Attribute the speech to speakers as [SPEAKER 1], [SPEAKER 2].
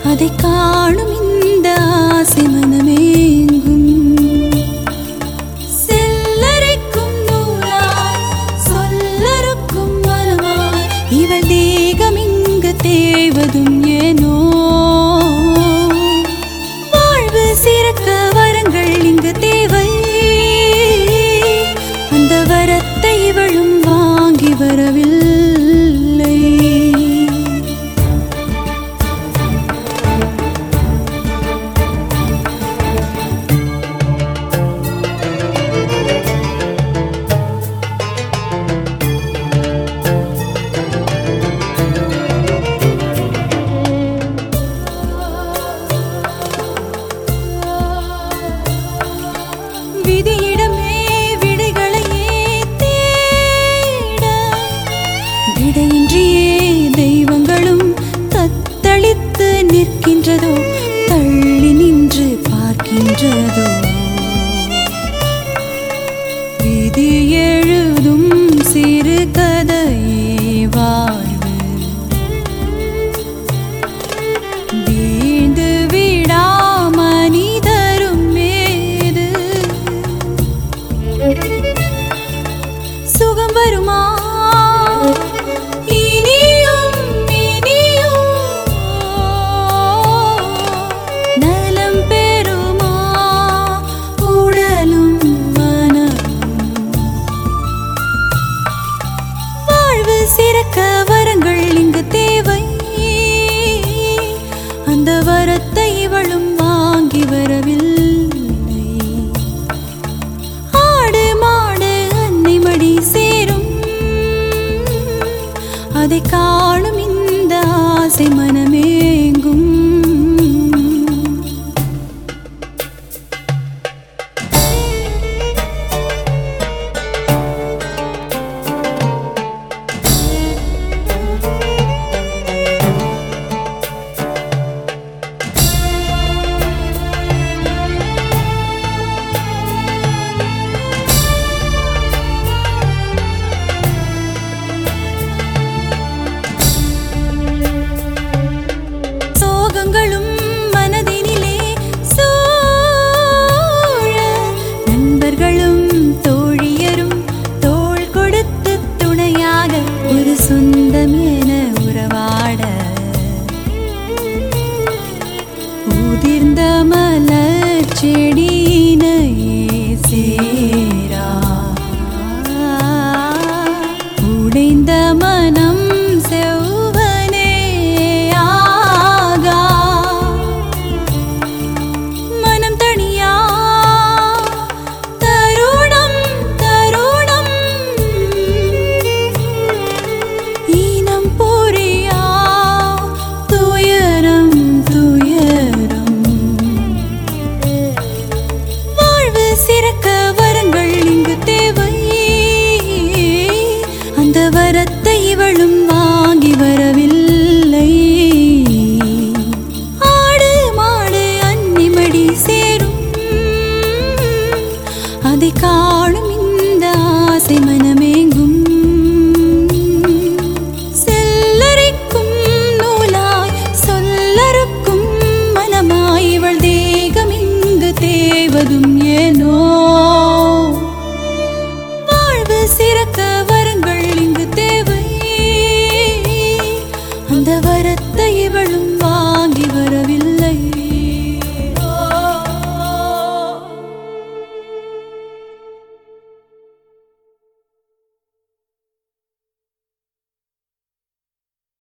[SPEAKER 1] அதை காணும் இந்த ஆசை மனமேங்கும் செல்லரைக்கும் நூலாய் சொல்லருக்கும் மனமாய் இவள் தேகம் இங்கு தேவதும் ஏனோ வாழ்வு சிறக்க வரங்கள் இங்கு தேவை அந்த வரத்தை இவளும் வாங்கி வரவில்லை விதியிடமே விடைகளையே தேட விடையின்றியே தெய்வங்களும் தத்தளித்து நிற்கின்றதோ தள்ளி நின்று பார்க்கின்றதோ விதி எழுதும் சிறு கதையே வாழ்வு வீழ்ந்து விடா மனிதரும் மேது சுகம் வருமா இனியும் இனியும் நலம் பெறுமா உடலும் மனமும் வாழ்வு சிறக்க வரங்கள் இங்கு தேவை அந்த வரத்தை இவளும் வாங்கி வரவில்லை ஆடு மாடு அன்னை மடி சேரும் அதை காணும் இந்த ஆசை மனமேங்கும் சோகங்களும் மனதினிலே சூழ நண்பர்களும் தோழியரும் தோள் கொடுத்து துணையாக ஒரு சொந்தம் என உறவாட உதிர்ந்த மலர் செடியினையே சேரா உடைந்த மனம் செவ்வனே ஆகா மனம் தனியா தருணம் தருணம் ஈனம் புரியா துயரம் துயரம் வாழ்வு சிறக்க வரங்கள் இங்கு தேவை அந்த வரத்தை இவளும் வாங்கி வரவில்லை ஆடு மாடு அன்னிமடி சேரும் அதை காணும் இந்த ஆசை மனமேங்கும்